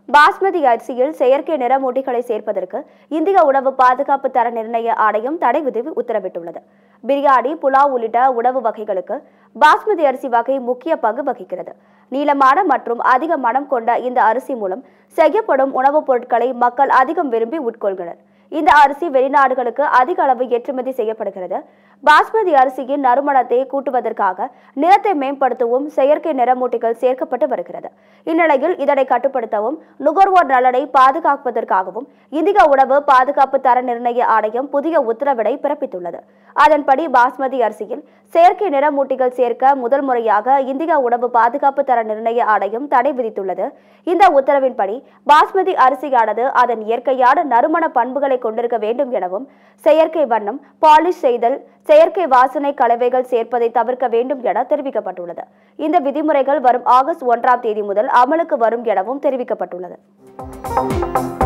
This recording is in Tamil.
பாஸ்மதி அரிசியில் செயற்கை நிறமூட்டிகளை சேர்ப்பதற்கு இந்திய உணவு பாதுகாப்பு தர நிர்ணய ஆணையம் தடை விதிவு உத்தரவிட்டுள்ளது பிரியாணி புலாவ் உள்ளிட்ட உணவு வகைகளுக்கு பாஸ்மதி அரிசி வகை முக்கிய பங்கு வகிக்கிறது நீளமான மற்றும் அதிக மனம் கொண்ட இந்த அரிசி மூலம் செய்யப்படும் உணவுப் பொருட்களை மக்கள் அதிகம் விரும்பி உட்கொள்கின்றனர் இந்த அரிசி வெளிநாடுகளுக்கு அதிக அளவு ஏற்றுமதி செய்யப்படுகிறது பாஸ்மதி அரிசியின் நறுமணத்தை கூட்டுவதற்காக நிறத்தை மேம்படுத்தவும் செயற்கை நிறமூட்டிகள் சேர்க்கப்பட்டு வருகிறது இந்நிலையில் இதனை கட்டுப்படுத்தவும் நுகர்வோர் நலனை பாதுகாப்பதற்காகவும் இந்திய உணவு பாதுகாப்பு தர நிர்ணய ஆணையம் புதிய உத்தரவினை பிறப்பித்துள்ளது அதன்படி பாஸ்மதி அரிசியில் செயற்கை நிறமூட்டிகள் சேர்க்க முதல் முறையாக இந்திய உணவு பாதுகாப்பு தர நிர்ணய ஆணையம் தடை விதித்துள்ளது இந்த உத்தரவின்படி பாஸ்மதி அரிசியானது அதன் இயற்கையான நறுமண பண்புகளை கொண்டிருக்க வேண்டும் எனவும் செயற்கை வண்ணம் பாலிஷ் செய்தல் செயற்கை வாசனை கலவைகள் சேர்ப்பதை தவிர்க்க வேண்டும் என தெரிவிக்கப்பட்டுள்ளது இந்த விதிமுறைகள் வரும் ஆகஸ்ட் ஒன்றாம் தேதி முதல் அமலுக்கு வரும் எனவும் தெரிவிக்கப்பட்டுள்ளது